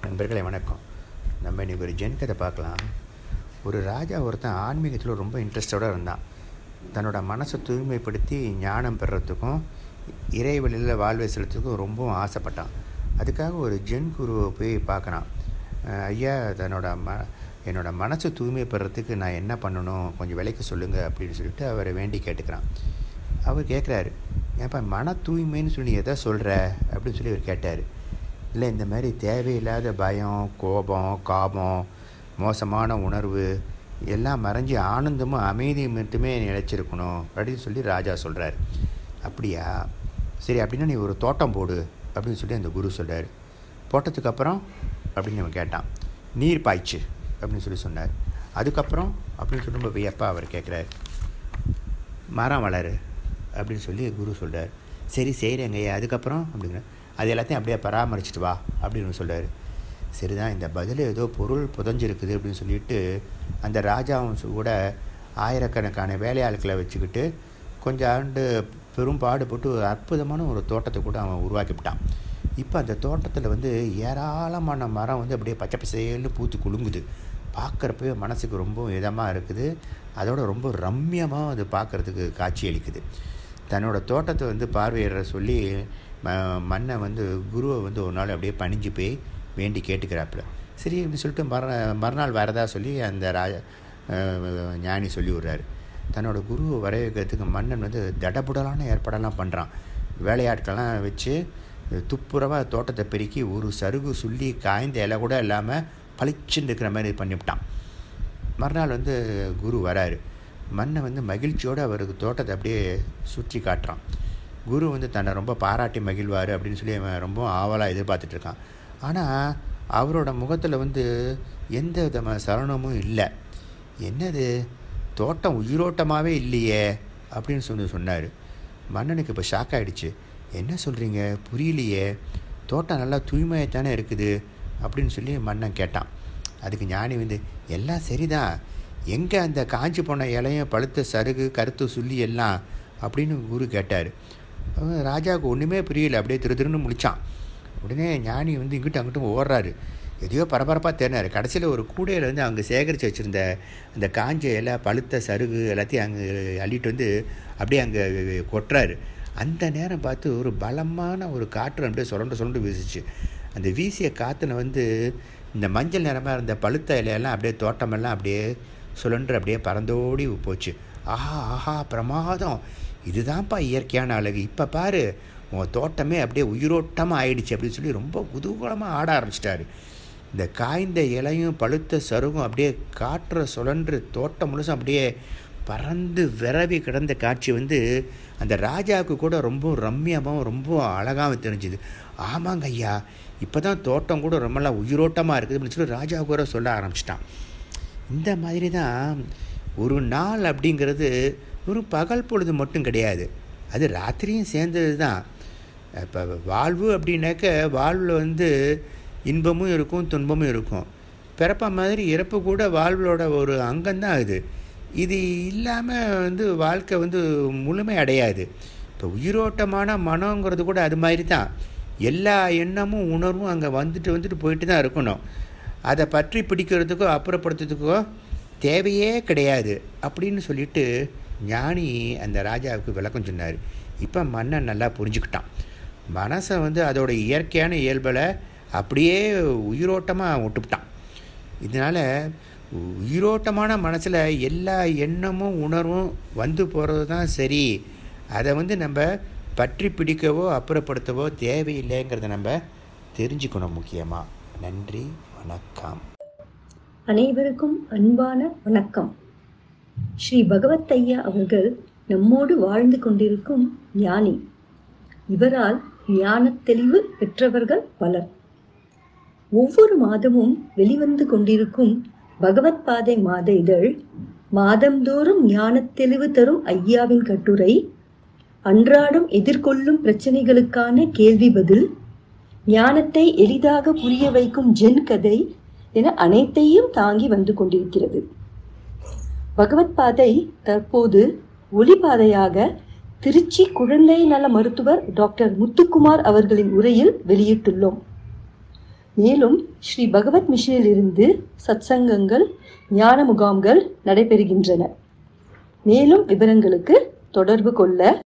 நண்பர்களே வணக்கம் நம்ம இன்றைக்கி ஒரு ஜென் கதை பார்க்கலாம் ஒரு ராஜா ஒருத்தன் ஆன்மீகத்தில் ரொம்ப இன்ட்ரெஸ்டோடு இருந்தான் தன்னோட மனசை தூய்மைப்படுத்தி ஞானம் பெறுறதுக்கும் இறைவழியில் வாழ்வை செலுத்துறதுக்கும் ரொம்பவும் ஆசைப்பட்டான் அதுக்காக ஒரு ஜென் குருவை போய் பார்க்குறான் அஹ் ஐயா தன்னோட ம என்னோட மனசு தூய்மை பெறத்துக்கு நான் என்ன பண்ணணும் கொஞ்சம் விலைக்கு சொல்லுங்கள் அப்படின்னு சொல்லிட்டு அவரை வேண்டி கேட்டுக்கிறான் அவர் கேட்குறாரு ஏன்ப்பா மன தூய்மைன்னு சொல்லி எதை சொல்கிற அப்படின்னு சொல்லி அவர் கேட்டார் இல்லை இந்த மாதிரி தேவையில்லாத பயம் கோபம் காபம் மோசமான உணர்வு எல்லாம் மறைஞ்சி ஆனந்தமும் அமைதியும் மட்டுமே நிலைச்சிருக்கணும் அப்படின்னு சொல்லி ராஜா சொல்கிறார் அப்படியா சரி அப்படின்னா நீ ஒரு தோட்டம் போடு அப்படின்னு சொல்லி அந்த குரு சொல்கிறார் போட்டதுக்கு அப்புறம் அப்படின்னு அவன் கேட்டான் நீர் பாய்ச்சு அப்படின்னு சொல்லி சொன்னார் அதுக்கப்புறம் அப்படின்னு சொல்லி ரொம்ப வியப்பா அவர் கேட்குறாரு மரம் வளரு அப்படின்னு சொல்லி குரு சொல்கிறார் சரி செய்கிறேங்கய்யா அதுக்கப்புறம் அப்படிங்கிற அது எல்லாத்தையும் அப்படியே பராமரிச்சுட்டு வா அப்படின்னு சொல்கிறார் சரிதான் இந்த பதில் ஏதோ பொருள் புதஞ்சிருக்குது அப்படின்னு சொல்லிட்டு அந்த ராஜாவும் சு- கூட ஆயிரக்கணக்கான வேலையாட்களை வச்சுக்கிட்டு கொஞ்சம் ஆண்டு பெரும் பாடுபட்டு ஒரு அற்புதமான ஒரு தோட்டத்தை கூட அவன் உருவாக்கிவிட்டான் இப்போ அந்த தோட்டத்தில் வந்து ஏராளமான மரம் வந்து அப்படியே பச்சை பசேல்னு பூத்து குலுங்குது பார்க்குறப்பவே மனசுக்கு ரொம்ப இதமாக இருக்குது அதோட ரொம்ப ரம்யமாக அது பார்க்குறதுக்கு காட்சி அளிக்குது தன்னோட தோட்டத்தை வந்து பார்வையிட சொல்லி ம மன்னை வந்து குருவை வந்து ஒரு நாள் அப்படியே பணிஞ்சு போய் வேண்டி கேட்டுக்கிறாப்புல சரி இப்படி சொல்லிட்டு மற மறுநாள் வரதா சொல்லி அந்த ராஜ அஹ், ஞானி சொல்லி விட்றாரு தன்னோட குருவை வர வைக்கிறதுக்கு மன்னன் வந்து தடபுடலான ஏற்பாடெல்லாம் பண்ணுறான் வேலையாட்கள்லாம் வச்சு துப்புரவாக தோட்டத்தை பெருக்கி ஒரு சருகு சுள்ளி காய்ந்த இலை கூட இல்லாமல் பளிச்சுன்னு இருக்கிற மாதிரி பண்ணிவிட்டான் மறுநாள் வந்து குரு வராரு மன்னை வந்து மகிழ்ச்சியோடு அவருக்கு தோட்டத்தை அப்படியே சுற்றி காட்டுறான் குரு வந்து தன்னை ரொம்ப பாராட்டி மகிழ்வார் அப்படின்னு சொல்லி அவன் ரொம்ப ஆவலாக எதிர்பார்த்துட்டு இருக்கான் ஆனால் அவரோட முகத்தில் வந்து எந்த விதமான சலனமும் இல்லை என்னது தோட்டம் உயிரோட்டமாகவே இல்லையே அப்படின்னு சொல்லி சொன்னார் மன்னனுக்கு இப்போ ஷாக் ஆயிடுச்சு என்ன சொல்கிறீங்க புரியலையே தோட்டம் நல்லா தூய்மையாகத்தானே இருக்குது அப்படின்னு சொல்லி மன்னன் கேட்டான் அதுக்கு ஞானி வந்து எல்லாம் சரிதான் எங்கே அந்த காஞ்சி போன இலையும் பழுத்த சருகு கருத்து சுள்ளி எல்லாம் அப்படின்னு குரு கேட்டார் அவன் ராஜாவுக்கு ஒன்றுமே புரியல அப்படியே திரு திருன்னு முழிச்சான் உடனே ஞானி வந்து இங்கிட்டும் அங்கிட்டும் ஓடுறாரு எதையோ பரபரப்பாக தேடினார் கடைசியில் ஒரு கூடையில் வந்து அவங்க சேகரித்து வச்சுருந்த அந்த காஞ்ச இலை பழுத்த சருகு எல்லாத்தையும் அங்கே அள்ளிட்டு வந்து அப்படியே அங்கே கொட்டுறாரு அந்த நேரம் பார்த்து ஒரு பலமான ஒரு காற்று அப்படியே சுரண்டு சுரண்டு வீசுச்சு அந்த வீசிய காற்றுல வந்து இந்த மஞ்சள் நிறமாக இருந்த பழுத்த இலையெல்லாம் அப்படியே தோட்டமெல்லாம் அப்படியே சுழன்று அப்படியே பறந்தோடி போச்சு ஆஹா ஆஹா பிரமாதம் இதுதான்ப்பா இயற்கையான அழகு இப்போ பாரு உன் தோட்டமே அப்படியே உயிரோட்டமாக ஆயிடுச்சு அப்படின்னு சொல்லி ரொம்ப குதூகலமாக ஆட ஆரம்பிச்சிட்டாரு இந்த காய்ந்த இலையும் பழுத்த சருகும் அப்படியே காற்ற சுழன்று தோட்டம் முழுசும் அப்படியே பறந்து விரவி கிடந்த காட்சி வந்து அந்த ராஜாவுக்கு கூட ரொம்ப ரம்யமாகவும் ரொம்ப அழகாகவும் தெரிஞ்சுது ஆமாங்க ஐயா இப்போ தான் தோட்டம் கூட ரொம்பலாம் உயிரோட்டமாக இருக்குது அப்படின்னு சொல்லி ராஜா கூட சொல்ல ஆரம்பிச்சிட்டான் இந்த மாதிரி தான் ஒரு நாள் அப்படிங்கிறது ஒரு பகல் பொழுது மட்டும் கிடையாது அது ராத்திரியும் சேர்ந்தது தான் இப்போ வாழ்வு அப்படின்னாக்க வாழ்வில் வந்து இன்பமும் இருக்கும் துன்பமும் இருக்கும் பிறப்ப மாதிரி இறப்பு கூட வாழ்வோட ஒரு அங்கம்தான் அது இது இல்லாமல் வந்து வாழ்க்கை வந்து முழுமை அடையாது இப்போ உயிரோட்டமான மனங்கிறது கூட அது மாதிரி தான் எல்லா எண்ணமும் உணர்வும் அங்கே வந்துட்டு வந்துட்டு போயிட்டு தான் இருக்கணும் அதை பற்றி பிடிக்கிறதுக்கோ அப்புறப்படுத்துறதுக்கோ தேவையே கிடையாது அப்படின்னு சொல்லிட்டு ஞானி அந்த ராஜாவுக்கு விளக்கம் சொன்னார் இப்போ மன்னன் நல்லா புரிஞ்சுக்கிட்டான் மனசை வந்து அதோட இயற்கையான இயல்பில் அப்படியே உயிரோட்டமாக விட்டுவிட்டான் இதனால் உயிரோட்டமான மனசில் எல்லா எண்ணமும் உணர்வும் வந்து போகிறது தான் சரி அதை வந்து நம்ம பற்றி பிடிக்கவோ அப்புறப்படுத்தவோ தேவையில்லைங்கிறத நம்ம தெரிஞ்சுக்கணும் முக்கியமாக நன்றி வணக்கம் அனைவருக்கும் அன்பான வணக்கம் ஸ்ரீ பகவத் ஐயா அவர்கள் நம்மோடு வாழ்ந்து கொண்டிருக்கும் ஞானி இவரால் ஞானத் தெளிவு பெற்றவர்கள் பலர் ஒவ்வொரு மாதமும் வெளிவந்து கொண்டிருக்கும் பகவத் பாதை மாத இதழ் மாதந்தோறும் ஞானத் தெளிவு தரும் ஐயாவின் கட்டுரை அன்றாடம் எதிர்கொள்ளும் பிரச்சனைகளுக்கான கேள்வி பதில் ஞானத்தை எளிதாக புரிய வைக்கும் ஜென் கதை என அனைத்தையும் தாங்கி வந்து கொண்டிருக்கிறது பகவத் பாதை தற்போது ஒளிபாதையாக திருச்சி குழந்தை நல மருத்துவர் டாக்டர் முத்துக்குமார் அவர்களின் உரையில் வெளியிட்டுள்ளோம் மேலும் ஸ்ரீ பகவத் மிஷனிலிருந்து சத்சங்கங்கள் ஞான முகாம்கள் நடைபெறுகின்றன மேலும் விவரங்களுக்கு தொடர்பு கொள்ள